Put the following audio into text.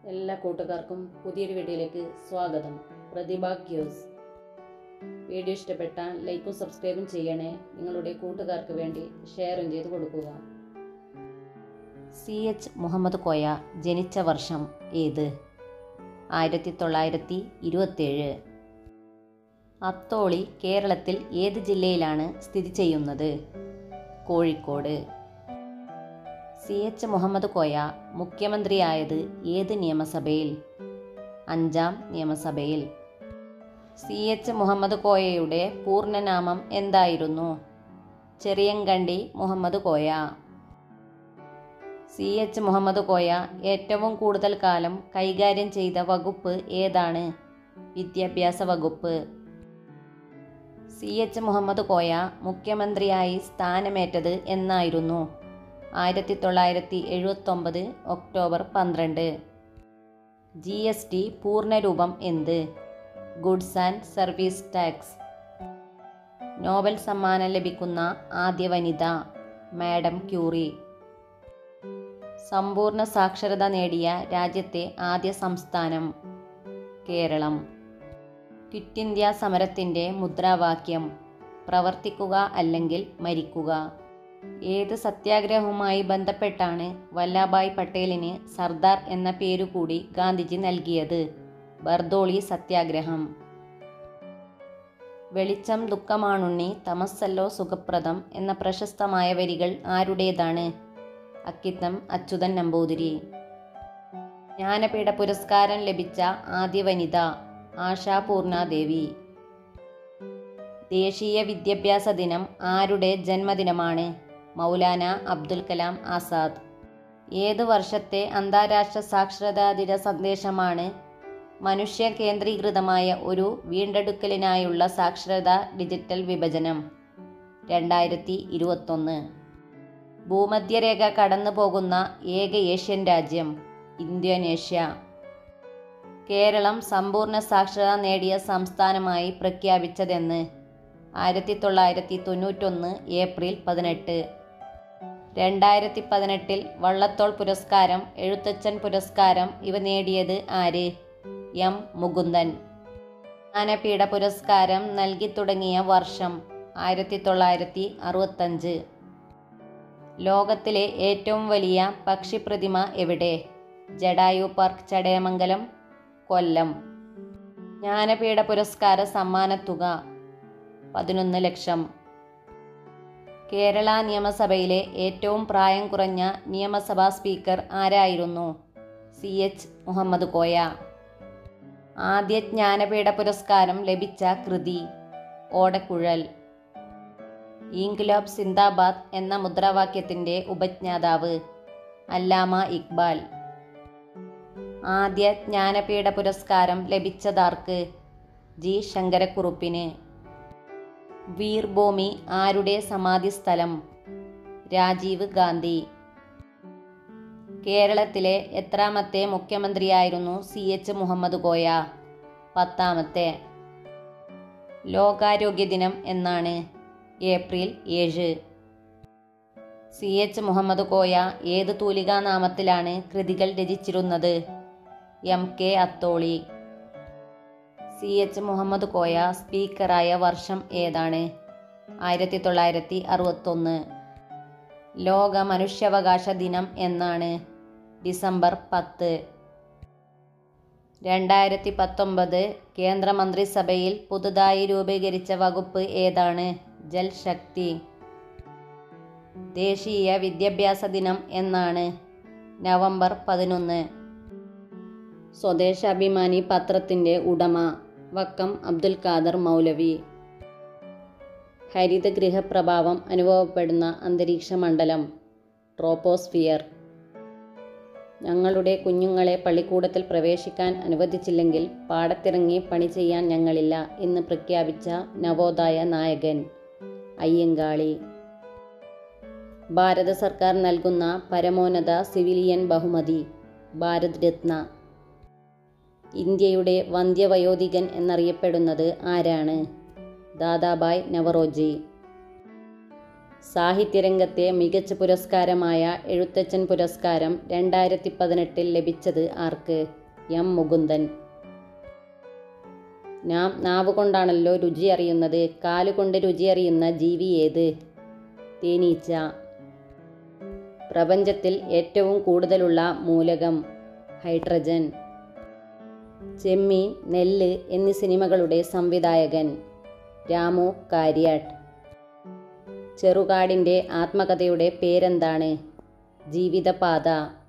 എല്ലാ കൂട്ടുകാർക്കും പുതിയൊരു വീഡിയോയിലേക്ക് സ്വാഗതം പ്രതിഭ ക്യൂസ് വീഡിയോ ഇഷ്ടപ്പെട്ടാൽ ലൈക്കും സബ്സ്ക്രൈബും ചെയ്യണേ നിങ്ങളുടെ കൂട്ടുകാർക്ക് വേണ്ടി ഷെയറും ചെയ്ത് കൊടുക്കുക സി എച്ച് മുഹമ്മദ് കോയ ജനിച്ച വർഷം ഏത് ആയിരത്തി തൊള്ളായിരത്തി ഇരുപത്തേഴ് അത്തോളി കേരളത്തിൽ ഏത് ജില്ലയിലാണ് സ്ഥിതി ചെയ്യുന്നത് കോഴിക്കോട് സി എച്ച് മുഹമ്മദ് കോയ മുഖ്യമന്ത്രിയായത് ഏത് നിയമസഭയിൽ അഞ്ചാം നിയമസഭയിൽ സി എച്ച് മുഹമ്മദ് കോയയുടെ പൂർണ്ണനാമം എന്തായിരുന്നു ചെറിയങ്കണ്ടി മുഹമ്മദ് കോയ സി എച്ച് മുഹമ്മദ് കോയ ഏറ്റവും കൂടുതൽ കാലം കൈകാര്യം ചെയ്ത വകുപ്പ് ഏതാണ് വിദ്യാഭ്യാസ വകുപ്പ് സി എച്ച് മുഹമ്മദ് കോയ മുഖ്യമന്ത്രിയായി സ്ഥാനമേറ്റത് എന്നായിരുന്നു ആയിരത്തി തൊള്ളായിരത്തി എഴുപത്തൊമ്പത് ഒക്ടോബർ പന്ത്രണ്ട് ജി എസ് ടി പൂർണ്ണരൂപം എന്ത് goods and service tax Nobel സമ്മാനം ലഭിക്കുന്ന ആദ്യ വനിത മാഡം ക്യൂറി സമ്പൂർണ്ണ സാക്ഷരത നേടിയ രാജ്യത്തെ ആദ്യ സംസ്ഥാനം കേരളം ക്വിറ്റ് ഇന്ത്യ സമരത്തിൻ്റെ മുദ്രാവാക്യം പ്രവർത്തിക്കുക അല്ലെങ്കിൽ മരിക്കുക ഏത് സത്യാഗ്രഹവുമായി ബന്ധപ്പെട്ടാണ് വല്ലഭായ് പട്ടേലിന് സർദാർ എന്ന പേരുകൂടി ഗാന്ധിജി നൽകിയത് ബർദോളി സത്യാഗ്രഹം വെളിച്ചം ദുഃഖമാണുണ്ണി തമസ്സല്ലോ സുഖപ്രദം എന്ന പ്രശസ്തമായ വരികൾ ആരുടേതാണ് അക്കിത്തം അച്യുതൻ നമ്പൂതിരി ജ്ഞാനപീഠ പുരസ്കാരം ലഭിച്ച ആദ്യ വനിത ആശാ പൂർണാദേവി ദേശീയ വിദ്യാഭ്യാസ ദിനം ആരുടെ ജന്മദിനമാണ് മൗലാന അബ്ദുൽ കലാം ആസാദ് ഏത് വർഷത്തെ അന്താരാഷ്ട്ര സാക്ഷരതാ ദിന സന്ദേശമാണ് മനുഷ്യ കേന്ദ്രീകൃതമായ ഒരു വീണ്ടെടുക്കലിനായുള്ള സാക്ഷരത ഡിജിറ്റൽ വിഭജനം രണ്ടായിരത്തി ഇരുപത്തൊന്ന് ഭൂമധ്യരേഖ കടന്നു പോകുന്ന ഏക ഏഷ്യൻ രാജ്യം ഇന്തോനേഷ്യ കേരളം സമ്പൂർണ്ണ സാക്ഷരത നേടിയ സംസ്ഥാനമായി പ്രഖ്യാപിച്ചതെന്ന് ആയിരത്തി തൊള്ളായിരത്തി തൊണ്ണൂറ്റൊന്ന് ഏപ്രിൽ പതിനെട്ട് രണ്ടായിരത്തി പതിനെട്ടിൽ വള്ളത്തോൾ പുരസ്കാരം എഴുത്തച്ഛൻ പുരസ്കാരം ഇവ നേടിയത് ആര് എം മുകുന്ദൻ ജ്ഞാനപീഠ പുരസ്കാരം നൽകി തുടങ്ങിയ വർഷം ആയിരത്തി തൊള്ളായിരത്തി അറുപത്തഞ്ച് ലോകത്തിലെ ഏറ്റവും വലിയ പക്ഷിപ്രതിമ എവിടെ ജഡായു പാർക്ക് ചടയമംഗലം കൊല്ലം ജ്ഞാനപീഠ പുരസ്കാര സമ്മാനത്തുക പതിനൊന്ന് ലക്ഷം കേരള നിയമസഭയിലെ ഏറ്റവും പ്രായം കുറഞ്ഞ നിയമസഭാ സ്പീക്കർ ആരായിരുന്നു സി എച്ച് മുഹമ്മദ് കോയ ആദ്യ ജ്ഞാനപീഠ പുരസ്കാരം ലഭിച്ച കൃതി ഓടക്കുഴൽ ഇൻക്ലാബ് സിന്ദാബാദ് എന്ന മുദ്രാവാക്യത്തിൻ്റെ ഉപജ്ഞാതാവ് അല്ലാമ ഇക്ബാൽ ആദ്യ ജ്ഞാനപീഠ പുരസ്കാരം ലഭിച്ചതാർക്ക് ജി ശങ്കരക്കുറുപ്പിന് വീർഭൂമി ആരുടെ സമാധി സ്ഥലം രാജീവ് ഗാന്ധി കേരളത്തിലെ എത്രാമത്തെ മുഖ്യമന്ത്രിയായിരുന്നു സി എച്ച് മുഹമ്മദ് കോയ പത്താമത്തെ ലോകാരോഗ്യ ദിനം എന്നാണ് ഏപ്രിൽ ഏഴ് സി എച്ച് മുഹമ്മദ് കോയ ഏത് തൂലികാനാമത്തിലാണ് കൃതികൾ രചിച്ചിരുന്നത് M K Atholi C H Muhammad Koya സ്പീക്കറായ വർഷം ഏതാണ് ആയിരത്തി തൊള്ളായിരത്തി അറുപത്തൊന്ന് ലോക മനുഷ്യാവകാശ ദിനം എന്നാണ് ഡിസംബർ പത്ത് രണ്ടായിരത്തി പത്തൊമ്പത് കേന്ദ്രമന്ത്രിസഭയിൽ പുതുതായി രൂപീകരിച്ച വകുപ്പ് ഏതാണ് ജൽശക്തി ദേശീയ വിദ്യാഭ്യാസ ദിനം എന്നാണ് നവംബർ പതിനൊന്ന് സ്വദേശാഭിമാനി പത്രത്തിൻ്റെ ഉടമ വക്കം അബ്ദുൽ ഖാദർ മൗലവി ഹരിതഗൃഹ പ്രഭാവം അനുഭവപ്പെടുന്ന അന്തരീക്ഷ മണ്ഡലം ട്രോപ്പോസ്ഫിയർ ഞങ്ങളുടെ കുഞ്ഞുങ്ങളെ പള്ളിക്കൂടത്തിൽ പ്രവേശിക്കാൻ അനുവദിച്ചില്ലെങ്കിൽ പാടത്തിറങ്ങി പണി ചെയ്യാൻ ഞങ്ങളില്ല എന്ന് പ്രഖ്യാപിച്ച നവോദയ നായകൻ അയ്യങ്കാളി ഭാരത സർക്കാർ നൽകുന്ന പരമോന്നത സിവിലിയൻ ബഹുമതി ഭാരത് രത്ന ഇന്ത്യയുടെ വന്ധ്യവയോധികൻ എന്നറിയപ്പെടുന്നത് ആരാണ് ദാദാബായ് നവറോജി സാഹിത്യരംഗത്തെ മികച്ച പുരസ്കാരമായ എഴുത്തച്ഛൻ പുരസ്കാരം രണ്ടായിരത്തി പതിനെട്ടിൽ ലഭിച്ചത് ആർക്ക് എം മുകുന്ദൻ നാം നാവ് കൊണ്ടാണല്ലോ രുചി അറിയുന്നത് കാലുകൊണ്ട് രുചി അറിയുന്ന ജീവി ഏത് തേനീച്ച പ്രപഞ്ചത്തിൽ ഏറ്റവും കൂടുതലുള്ള മൂലകം ഹൈഡ്രജൻ ചെമ്മീൻ നെല്ല് എന്നീ സിനിമകളുടെ സംവിധായകൻ രാമു കാര്യാട്ട് ചെറുകാടിൻ്റെ ആത്മകഥയുടെ പേരെന്താണ് ജീവിതപാത